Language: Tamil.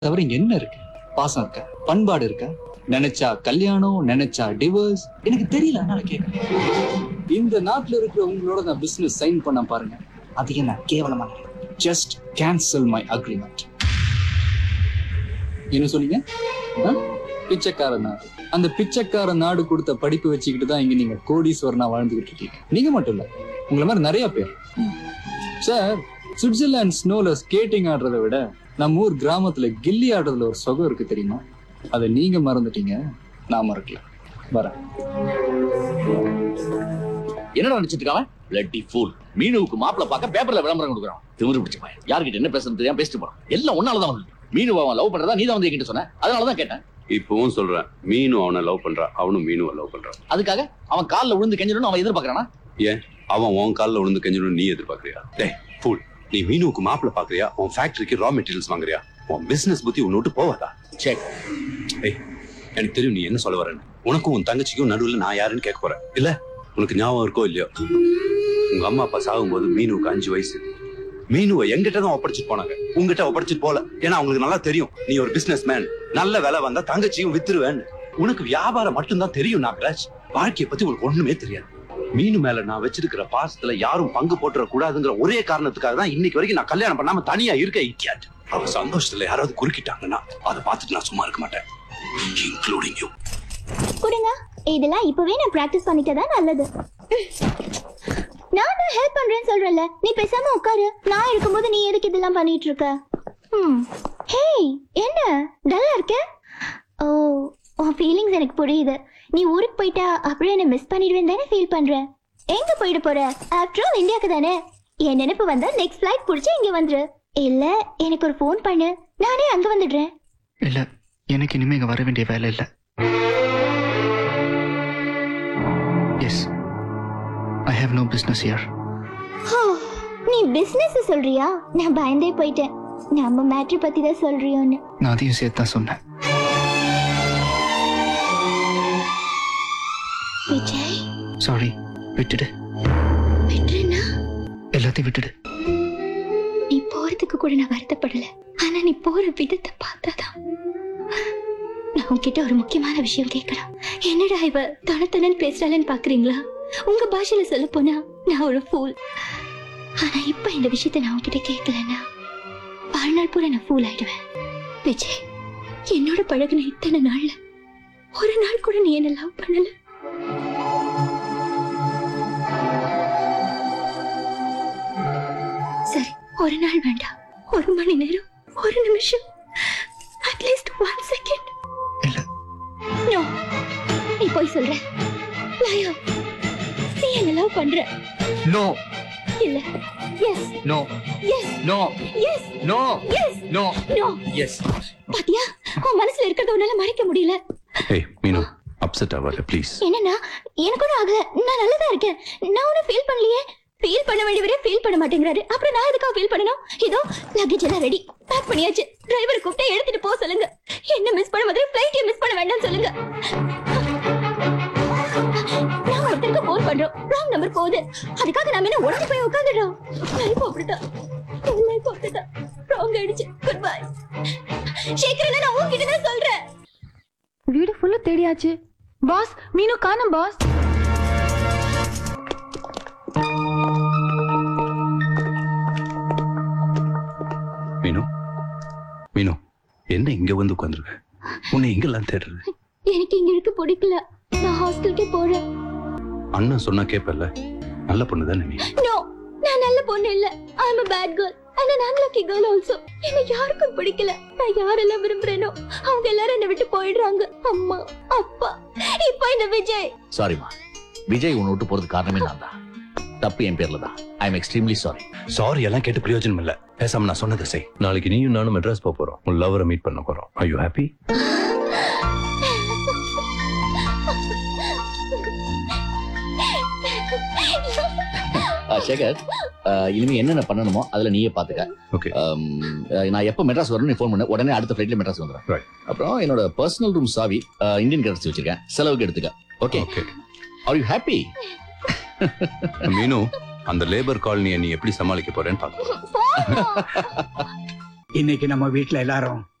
தவிர இங்க என்ன இருக்கு பாசம் இருக்கா பண்பாடு இருக்கா நினைச்சா கல்யாணம் நினைச்சா டிவோர்ஸ் எனக்கு தெரியல அதனால கேட்கறேன் இந்த நாட்டுல இருக்கிற உங்களோட நான் பிசினஸ் சைன் பண்ண பாருங்க அது என்ன கேவலமா ஜஸ்ட் கேன்சல் மை அக்ரிமெண்ட் என்ன சொன்னீங்க ஆ? பிச்சைக்கார நாடு அந்த பிச்சைக்கார நாடு கொடுத்த படிப்பு வச்சுக்கிட்டு தான் இங்க நீங்க கோடீஸ்வரனா வாழ்ந்துகிட்டு இருக்கீங்க நீங்க மட்டும் இல்ல உங்களை மாதிரி நிறைய பேர் சார் சுவிட்சர்லாந்து ஸ்னோல ஸ்கேட்டிங் ஆடுறதை விட நம்ம ஊர் கிராமத்துல கில்லி ஆடுறதுல ஒரு சுகம் இருக்கு தெரியுமா அதை நீங்க மறந்துட்டீங்க நான் மறக்கல வரேன் என்னடா நினைச்சிட்டு இருக்கான் பிளட்டி ஃபூல் மீனுவுக்கு மாப்பிள பார்க்க பேப்பர்ல விளம்பரம் கொடுக்குறான் திமிரு பிடிச்ச பையன் யார்கிட்ட என்ன பேசுறது தெரியாம பேசிட்டு போறான் எல்லாம் ஒன்னால தான் வந்து மீனு அவன் லவ் பண்றதா நீ தான் வந்து என்கிட்ட சொன்ன அதனால தான் கேட்டேன் இப்பவும் சொல்றேன் மீனும் அவனை லவ் பண்றான் அவனும் மீனுவை லவ் பண்றான் அதுக்காக அவன் கால்ல விழுந்து கெஞ்சணும்னு அவன் எதிர்பார்க்கறானா அவன் உன் காலில் விழுந்து கெஞ்சணும்னு நீ எதிர்பார்க்கறியா டேய் ஃபுல் நீ மீனுவுக்கு மாப்பிள்ள பாக்குறியா உன் ஃபேக்டரிக்கு ரா மெட்டீரியல்ஸ் வாங்குறியா உன் பிசினஸ் புத்தி உன்னை விட்டு போவாதா செக் ஏய் எனக்கு தெரியும் நீ என்ன சொல்ல வரேன்னு உனக்கும் உன் தங்கச்சிக்கும் நடுவில் நான் யாருன்னு கேட்க போறேன் இல்ல உனக்கு ஞாபகம் இருக்கோ இல்லையோ உங்க அம்மா அப்பா சாகும்போது மீனுவுக்கு அஞ்சு வயசு மீனுவை எங்கிட்ட தான் ஒப்படைச்சிட்டு போனாங்க உங்ககிட்ட ஒப்படைச்சிட்டு போல ஏன்னா அவங்களுக்கு நல்லா தெரியும் நீ ஒரு பிசினஸ் மேன் நல்ல வேலை வந்தா தங்கச்சியும் வித்துருவேன்னு உனக்கு வியாபாரம் மட்டும்தான் தெரியும் நாகராஜ் வாழ்க்கையை பத்தி உனக்கு ஒண்ணுமே தெரியாது மீனு மேல நான் வச்சிருக்கிற பாசத்துல யாரும் பங்கு போட்டுற கூடாதுங்கிற ஒரே காரணத்துக்காக தான் இன்னைக்கு வரைக்கும் நான் கல்யாணம் பண்ணாம தனியா இருக்க இக்கியாட் அவ சந்தோஷத்துல யாராவது குறுக்கிட்டாங்கன்னா அதை பார்த்துட்டு நான் சும்மா இருக்க மாட்டேன் இன்க்ளூடிங் யூ கொடுங்க இதெல்லாம் இப்பவே நான் பிராக்டிஸ் பண்ணிட்டதா நல்லது நான் தான் ஹெல்ப் பண்றேன்னு சொல்றேன்ல நீ பேசாம உட்காரு நான் இருக்கும்போது நீ எதுக்கு இதெல்லாம் பண்ணிட்டு இருக்க ம் ஹேய் என்ன டல்லா இருக்க ஓ உன் ஃபீலிங்ஸ் எனக்கு புரியுது நீ ஊருக்கு போயிட்டா அப்புறம் என்ன மிஸ் பண்ணிடுவேன் தானே ஃபீல் பண்ற எங்க போயிட போற ஆஃப்டர் ஆல் இந்தியாக்கு தானே என் நினைப்பு வந்தா நெக்ஸ்ட் ஃபிளைட் பிடிச்சி இங்க வந்துரு இல்ல எனக்கு ஒரு ஃபோன் பண்ணு நானே அங்க வந்துடுறேன் இல்ல எனக்கு இனிமே இங்க வர வேண்டிய வேலை இல்ல yes I have no business here ஹோ, நீ பிசினஸ் சொல்றியா நான் பயந்தே போயிட்டேன் நம்ம மேட்ரு பத்தி தான் சொல்றியோன்னு நான் அதையும் சேர்த்து தான் சொன்னேன் விஜய் சாரி விட்டுடு விட்டுருனா எல்லாத்தையும் விட்டுடு நீ போறதுக்கு கூட நான் வருத்தப்படல ஆனா நீ போற விதத்தை பார்த்தாதான் நான் உன்கிட்ட ஒரு முக்கியமான விஷயம் கேட்கலாம் என்னடா இவ தனத்தனன் பேசுறாளன்னு பாக்குறீங்களா உங்க பாஷையில சொல்ல போனா நான் ஒரு ஃபூல் ஆனா இப்ப இந்த விஷயத்த நான் உன்கிட்ட கேட்கலன்னா வாழ்நாள் பூரா நான் ஃபூல் ஆயிடுவேன் விஜய் என்னோட பழகுன இத்தனை நாள்ல ஒரு நாள் கூட நீ என்ன லவ் பண்ணல சரி ஒரு நாள் வேண்டாம் ஒரு மணி நேரம் ஒரு நிமிஷம் அட்லீஸ்ட் ஒன் செகண்ட் இல்ல நோ நீ போய் சொல்ற லாயா நீ என்ன லவ் பண்ற நோ இல்ல yes no yes no yes no yes no no yes பாத்தியா உன் மனசுல இருக்கிறத உன்னால மறைக்க முடியல ஏய் மீனு அப்செட் ஆகாத ப்ளீஸ் என்னன்னா எனக்கு ஒன்றும் ஆகல நான் நல்லதா இருக்கேன் நான் ஒன்றும் ஃபீல் பண்ணலையே ஃபீல் பண்ண வேண்டியவரே ஃபீல் பண்ண மாட்டேங்கிறாரு அப்புறம் நான் எதுக்காக ஃபீல் பண்ணணும் இதோ லக்கேஜ் எல்லாம் ரெடி பேக் பண்ணியாச்சு டிரைவர் கூப்பிட்டு எடுத்துட்டு போக சொல்லுங்க என்ன மிஸ் பண்ண மாதிரி ஃப்ளைட்டை மிஸ் பண்ண வேண்டாம்னு சொல்லுங்க நான் ஒருத்தருக்கு ஃபோன் பண்றோம் ராங் நம்பர் போகுது அதுக்காக நாம என்ன உடனே போய் உட்காந்துடுறோம் லைஃப் அப்படிதான் லைஃப் அப்படிதான் ராங் ஆயிடுச்சு குட் பை சீக்கிரம் நான் உன்கிட்ட தான் சொல்றேன் வீடு ஃபுல்லா தேடியாச்சு பாஸ் மீனு காணும் பாஸ் மீனு மீனு என்ன இங்க வந்து உட்காந்துருக்க உன்னை எங்கெல்லாம் தேடுறது எனக்கு இங்க இருக்க பிடிக்கல நான் ஹாஸ்டலுக்கே போறேன் அண்ணன் சொன்னா கேப்பல்ல நல்ல பொண்ணு தானே நீ நோ நான் நல்ல பொண்ணு இல்ல I am a bad girl and an unlucky girl also என்ன யாருக்கும் பிடிக்கல நான் யாரெல்லாம் விரும்புறேனோ அவங்க எல்லாரும் என்னை விட்டு போயிடுறாங்க அம்மா அப்பா இப்போ இந்த விஜய் சாரிமா விஜய் உன்னை விட்டு போறதுக்கு காரணமே நான் தான் தப்பு என் பேர்ல தான் I am extremely sorry sorry எல்லாம் கேட்டு பிரயோஜனம் இல்ல பேசாம நான் சொன்னதை செய் நாளைக்கு நீயும் நானும் மெட்ராஸ் போக போறோம் உன் லவரை மீட் பண்ண போறோம் ஐ யூ ஹாப்பி சேகர் அஹ், இனிமே என்னென்ன பண்ணணுமோ அதுல நீயே பாத்துக்க ஓகே அம், அஹ், நான் எப்போ மெட்ராஸ் வரணும் நீ ஃபோன் பண்ண உடனே அடுத்த ஃபிளைட்ல மெட்ராஸ் வந்துடுறேன் Right. அப்புறம் என்னோட பர்சனல் ரூம் சாவி அஹ், இந்தியன் கரன்சி வச்சிருக்கேன் செலவுக்கு எடுத்துக்க okay okay are you happy Meenu அந்த லேபர் காலனியை நீ எப்படி சமாளிக்க போறேன்னு பார்க்க போறோம் போதும். இன்னைக்கு நம்ம வீட்ல எல்லாரும்